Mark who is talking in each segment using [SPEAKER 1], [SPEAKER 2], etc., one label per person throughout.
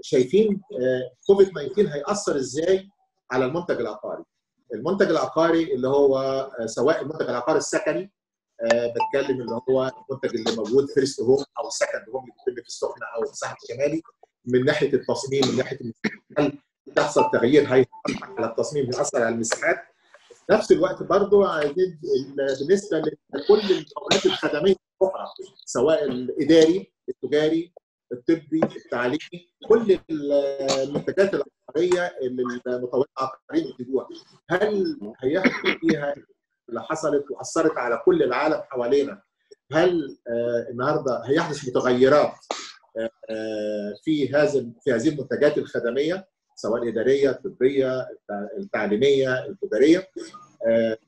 [SPEAKER 1] شايفين كوفيد 19 هياثر ازاي على المنتج العقاري المنتج العقاري اللي هو سواء المنتج العقاري السكني بتكلم اللي هو المنتج اللي موجود فيرست هوم او سكند هوم اللي بيتم في السخنه او الساحل الشمالي من ناحيه التصميم من ناحيه هل تحصل تغيير هيأثر على التصميم هيأثر على المساحات في نفس الوقت برضه عايزين بالنسبه لكل المكونات الخدميه الاخرى سواء الاداري التجاري الطبي التعليمي كل المنتجات العقاريه اللي المطورين العقاريين بيجيبوها هل هيحصل فيها اللي حصلت واثرت على كل العالم حوالينا هل آه النهارده هيحدث متغيرات آه في هذا في هذه المنتجات الخدميه سواء الاداريه الطبيه التعليميه التجاريه آه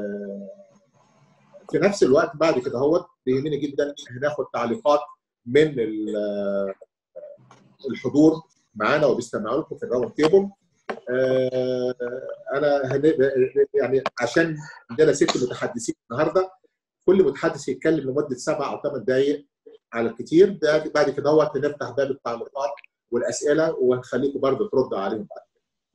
[SPEAKER 1] في نفس الوقت بعد كده هو بيهمني جدا هناخد تعليقات من الحضور معانا وبيستمعوا لكم في الراوند تيبل انا يعني عشان عندنا ست متحدثين النهارده كل متحدث يتكلم لمده سبع او ثمان دقائق على الكثير بعد كده هو نفتح باب التعليقات والاسئله وهنخليكم برضه تردوا عليهم بعد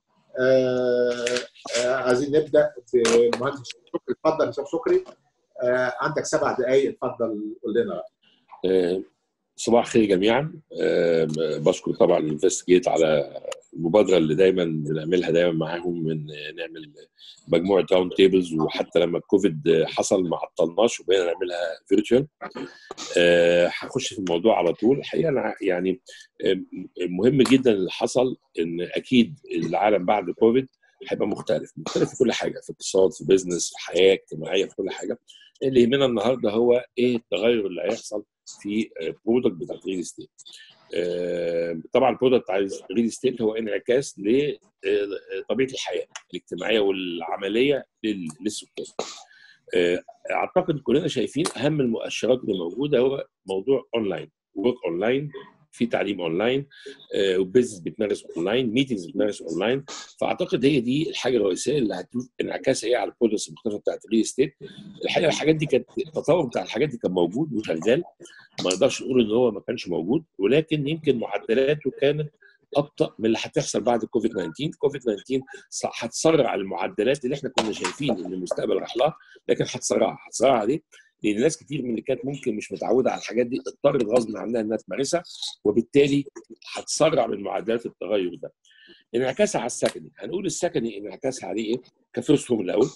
[SPEAKER 1] كده. عايزين نبدا بالمهندس شكري اتفضل هشام شكري آه عندك سبع دقائق اتفضل قول لنا
[SPEAKER 2] آه صباح الخير جميعا آه بشكر طبعا انفستيجيت على المبادره اللي دايما بنعملها دايما معاهم من نعمل مجموعه راوند تيبلز وحتى لما الكوفيد حصل ما عطلناش وبقينا نعملها فيرتشوال هخش في الموضوع على طول الحقيقه انا يعني مهم جدا اللي حصل ان اكيد العالم بعد كوفيد هيبقى مختلف مختلف في كل حاجه في اقتصاد في بزنس في حياه اجتماعيه في كل حاجه اللي يهمنا النهارده هو ايه التغير اللي هيحصل في البرودكت بتاع الريل استيت طبعا البرودكت بتاع الريل استيت هو انعكاس لطبيعه الحياه الاجتماعيه والعمليه للسكان اعتقد كلنا شايفين اهم المؤشرات اللي موجوده هو موضوع اونلاين ورك اونلاين في تعليم اونلاين وبزنس بتمارس اونلاين ميتنجز بتمارس اونلاين فاعتقد هي دي الحاجه الرئيسيه اللي هتشوف انعكاس ايه على البرودكتس المختلفه بتاعت الريل استيت الحقيقه الحاجات دي كانت التطور بتاع الحاجات دي كان موجود وشغال ما نقدرش نقول ان هو ما كانش موجود ولكن يمكن معدلاته كانت ابطا من اللي هتحصل بعد كوفيد 19 كوفيد 19 هتسرع المعدلات اللي احنا كنا شايفين ان المستقبل راح لها لكن هتسرعها هتسرعها ليه؟ لان ناس كتير من اللي كانت ممكن مش متعوده على الحاجات دي اضطرت غصب عنها انها تمارسها وبالتالي هتسرع من معدلات التغير ده. انعكاسها على السكني، هنقول السكني انعكاسها عليه ايه؟ كفيرست هوم الاول.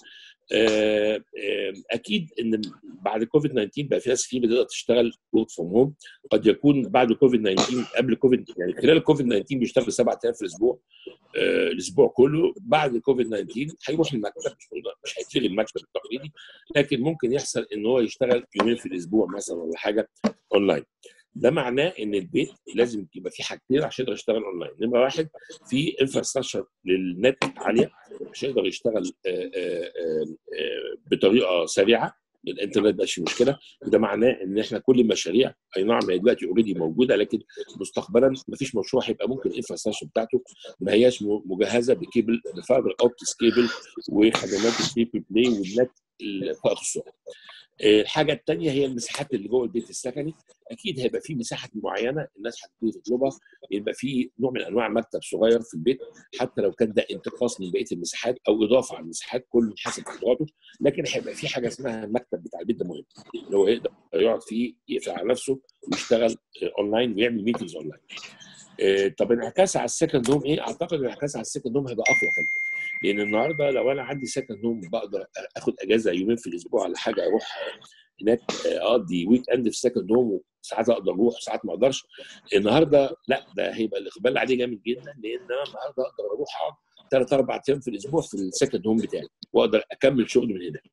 [SPEAKER 2] اكيد ان بعد كوفيد 19 بقى في ناس كتير بتقدر تشتغل ورك فروم هوم قد يكون بعد كوفيد 19 قبل كوفيد يعني خلال كوفيد 19 بيشتغل سبع ايام في الاسبوع الاسبوع كله بعد كوفيد 19 هيروح المكتب مش هيتلغي المكتب التقليدي لكن ممكن يحصل ان هو يشتغل يومين في الاسبوع مثلا ولا حاجه اونلاين ده معناه ان البيت لازم يبقى فيه حاجتين عشان يقدر يشتغل اونلاين نمره واحد في انفراستراكشر للنت عاليه عشان يقدر يشتغل آآ آآ بطريقه سريعه الانترنت مش مشكله وده معناه ان احنا كل المشاريع اي نعم هي دلوقتي اوريدي موجوده لكن مستقبلا ما فيش مشروع هيبقى ممكن الانفراستراكشر بتاعته ما هياش مجهزه بكيبل بفايبر اوبتكس كيبل وخدمات التريبل بلاي والنت فائق السرعه. الحاجه الثانيه هي المساحات اللي جوه البيت السكني اكيد هيبقى في مساحه معينه الناس هتبتدي تطلبها يبقى في نوع من انواع مكتب صغير في البيت حتى لو كان ده انتقاص من بقيه المساحات او اضافه على المساحات كل حسب قدراته لكن هيبقى في حاجه اسمها المكتب بتاع البيت ده مهم اللي هو يقدر يقعد فيه يقفل على نفسه ويشتغل اونلاين ويعمل ميتنجز اونلاين. طب انعكاس على السكند هوم ايه؟ اعتقد انعكاس على السكند هوم هيبقى اقوى كمان لان النهارده لو انا عندي سكند هوم بقدر اخد اجازه يومين في الاسبوع ولا حاجه اروح هناك اقضي ويك اند في سكند هوم ساعات اقدر اروح ساعات ما اقدرش النهارده لا ده هيبقى الاقبال عليه جامد جدا لان انا النهارده اقدر اروح اقعد ثلاث اربع ايام في الاسبوع في السكند هوم بتاعي واقدر اكمل شغل من هناك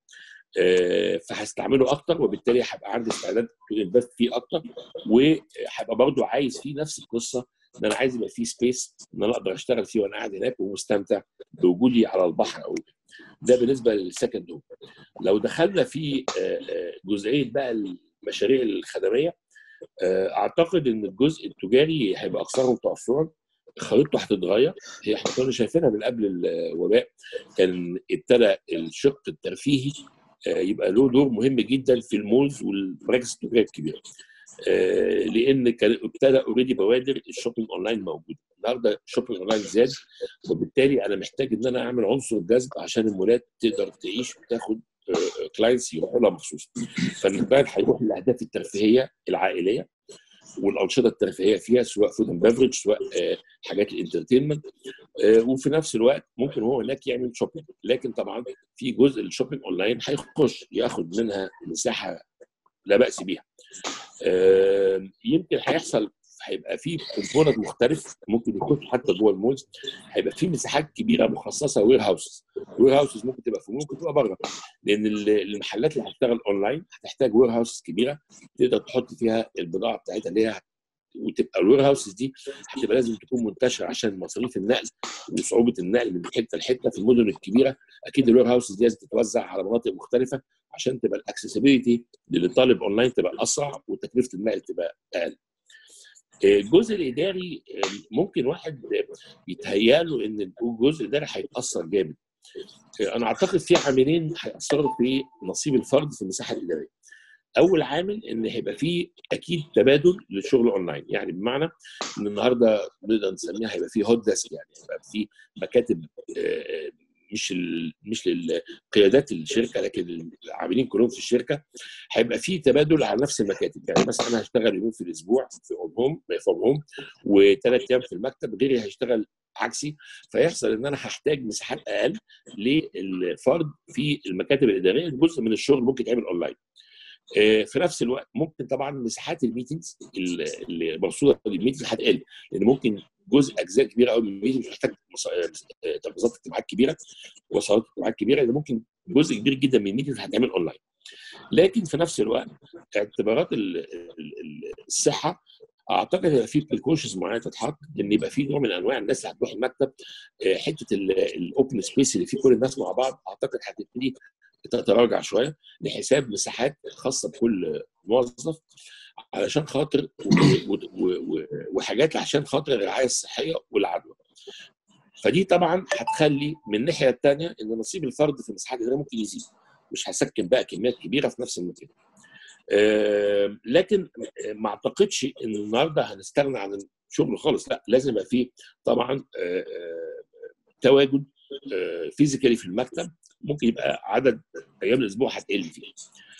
[SPEAKER 2] فهستعمله اكتر وبالتالي هبقى عندي استعداد تو انفست فيه اكتر وهبقى برضه عايز فيه نفس القصه ان انا عايز يبقى فيه سبيس ان انا اقدر اشتغل فيه وانا قاعد هناك ومستمتع بوجودي على البحر او ده بالنسبه للسكند هوم لو دخلنا في جزئيه بقى المشاريع الخدميه اعتقد ان الجزء التجاري هيبقى اكثرهم توفرا خريطته هتتغير هي احنا كنا شايفينها من قبل الوباء كان ابتدى الشق الترفيهي يبقى له دور مهم جدا في المولز والمراكز التجاريه الكبيره لان كان ابتدى اوريدي بوادر الشوبينج اونلاين موجوده النهارده الشوبينج اونلاين زاد وبالتالي انا محتاج ان انا اعمل عنصر جذب عشان المولات تقدر تعيش وتاخد كلاينتس يروحوا لها مخصوص فالكلاينت هيروح للاهداف الترفيهيه العائليه والانشطه الترفيهيه فيها سواء فود اند بفرج سواء حاجات الانترتينمنت وفي نفس الوقت ممكن هو هناك يعمل شوبينج لكن طبعا في جزء الشوبينج اونلاين هيخش ياخد منها مساحه لا باس بيها يمكن هيحصل هيبقى في كومبوننت مختلف ممكن يكون حتى جوه المولز هيبقى في مساحات كبيره مخصصه وير هاوسز وير هاوسز ممكن تبقى في ممكن تبقى بره لان المحلات اللي هتشتغل اونلاين هتحتاج وير هاوسز كبيره تقدر تحط فيها البضاعه بتاعتها اللي هي وتبقى الوير هاوسز دي هتبقى لازم تكون منتشره عشان مصاريف النقل وصعوبه النقل من حته لحته في المدن الكبيره اكيد الوير هاوسز دي لازم تتوزع على مناطق مختلفه عشان تبقى الاكسسبيلتي للطالب اونلاين تبقى اسرع وتكلفه النقل تبقى اقل. الجزء الاداري ممكن واحد يتهيأ له ان الجزء الاداري هيتاثر جامد. انا اعتقد في عاملين هياثروا في نصيب الفرد في المساحه الاداريه. اول عامل ان هيبقى فيه اكيد تبادل للشغل اونلاين يعني بمعنى ان النهارده نقدر نسميها هيبقى فيه هوت ديسك يعني هيبقى فيه مكاتب مش ال... مش للقيادات الشركه لكن العاملين كلهم في الشركه هيبقى في تبادل على نفس المكاتب يعني مثلا انا هشتغل يومين في الاسبوع في اون هوم فروم هوم وثلاث ايام في المكتب غيري هيشتغل عكسي فيحصل ان انا هحتاج مساحات اقل للفرد في المكاتب الاداريه جزء من الشغل ممكن يتعمل اونلاين في نفس الوقت ممكن طبعا مساحات الميتنجز اللي مرصوده للميتنج هتقل لان ممكن جزء اجزاء كبيره قوي من الميتنج محتاج ترابيزات اجتماعات كبيره وصالات اجتماعات كبيره اللي ممكن جزء كبير جدا من الميتنج هتعمل اونلاين لكن في نفس الوقت اعتبارات الصحه اعتقد هيبقى في بريكوشنز معينه تتحط ان يبقى في نوع من انواع الناس اللي هتروح المكتب حته الاوبن سبيس اللي فيه كل الناس مع بعض اعتقد هتبتدي تتراجع شويه لحساب مساحات خاصه بكل موظف علشان خاطر وحاجات عشان خاطر الرعايه الصحيه والعدوى. فدي طبعا هتخلي من الناحيه الثانيه ان نصيب الفرد في المساحات الاداريه ممكن يزيد مش هسكن بقى كميات كبيره في نفس المكان. أه لكن ما اعتقدش ان النهارده هنستغنى عن الشغل خالص لا لازم يبقى فيه طبعا أه تواجد أه فيزيكالي في المكتب ممكن يبقى عدد ايام الاسبوع هتقل فيه.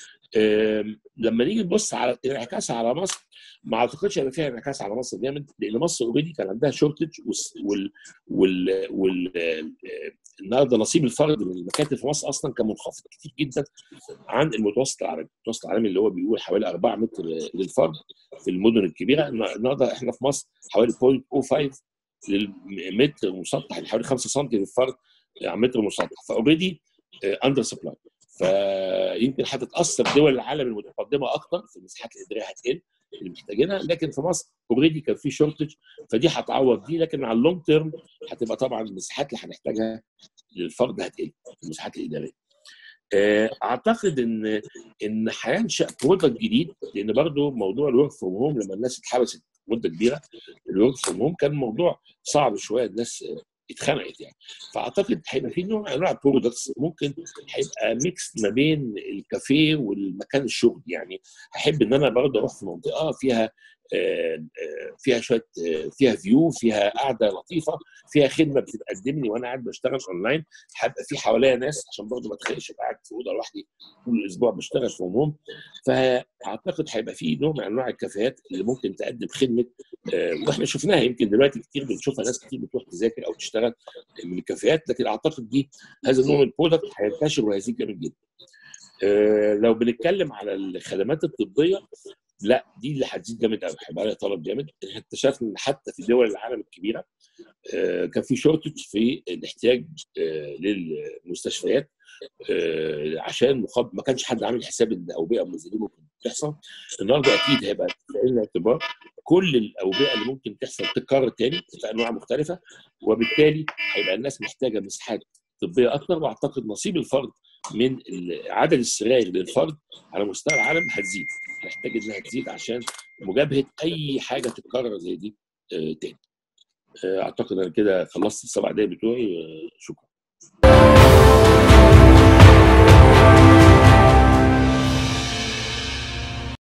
[SPEAKER 2] لما نيجي نبص على الانعكاس على مصر ما اعتقدش هيبقى فيها انعكاس على مصر جامد لان مصر اوريدي كان عندها شورتج وال وال وال النهارده نصيب الفرد من المكاتب في مصر اصلا كان منخفض كتير جدا عن المتوسط العالمي، المتوسط العالمي اللي هو بيقول حوالي 4 متر للفرد في المدن الكبيره النهارده احنا في مصر حوالي 0.05 للمتر مسطح يعني حوالي 5 سم للفرد على متر مسطح فاوريدي اندر سبلاي فيمكن هتتاثر دول العالم المتقدمه اكتر في المساحات الاداريه هتقل اللي محتاجينها لكن في مصر اوريدي كان في شورتج فدي هتعوض دي لكن على اللونج تيرم هتبقى طبعا المساحات اللي هنحتاجها للفرد هتقل المساحات الاداريه. اعتقد ان ان هينشا برودكت جديد لان برضه موضوع الورك فروم هوم لما الناس اتحبست مده كبيره الورك فروم هوم كان موضوع صعب شويه الناس اتخنقت يعني فاعتقد هيبقى في نوع من انواع البرودكتس ممكن هيبقى ميكس ما بين الكافيه والمكان الشغل يعني هحب ان انا برضه اروح في منطقه فيها فيها شويه فيها فيو فيها قعده لطيفه فيها خدمه بتتقدم لي وانا قاعد بشتغل اونلاين هبقى في حواليا ناس عشان برضه ما اتخيلش قاعد في اوضه لوحدي طول الاسبوع بشتغل في هوم فاعتقد هيبقى في نوع من انواع الكافيهات اللي ممكن تقدم خدمه واحنا شفناها يمكن دلوقتي كتير بنشوفها ناس كتير بتروح تذاكر او تشتغل من الكافيهات لكن اعتقد دي هذا النوع من البرودكت هينتشر وهيزيد جامد جدا. لو بنتكلم على الخدمات الطبيه لا دي اللي هتزيد جامد قوي هيبقى لها طلب جامد احنا اكتشفنا ان حتى في دول العالم الكبيره كان في شورتج في الاحتياج للمستشفيات عشان مقابل ما كانش حد عامل حساب ان اوبئه منزليه ممكن تحصل النهارده اكيد هيبقى في عين الاعتبار كل الاوبئه اللي ممكن تحصل تتكرر تاني في انواع مختلفه وبالتالي هيبقى الناس محتاجه مساحات طبيه اكتر واعتقد نصيب الفرد من عدد السراير للفرد على مستوى العالم هتزيد هنحتاج انها تزيد عشان مجابهه اي حاجه تتكرر زي دي آه تاني آه اعتقد انا كده خلصت السبع دقايق بتوعي آه شكرا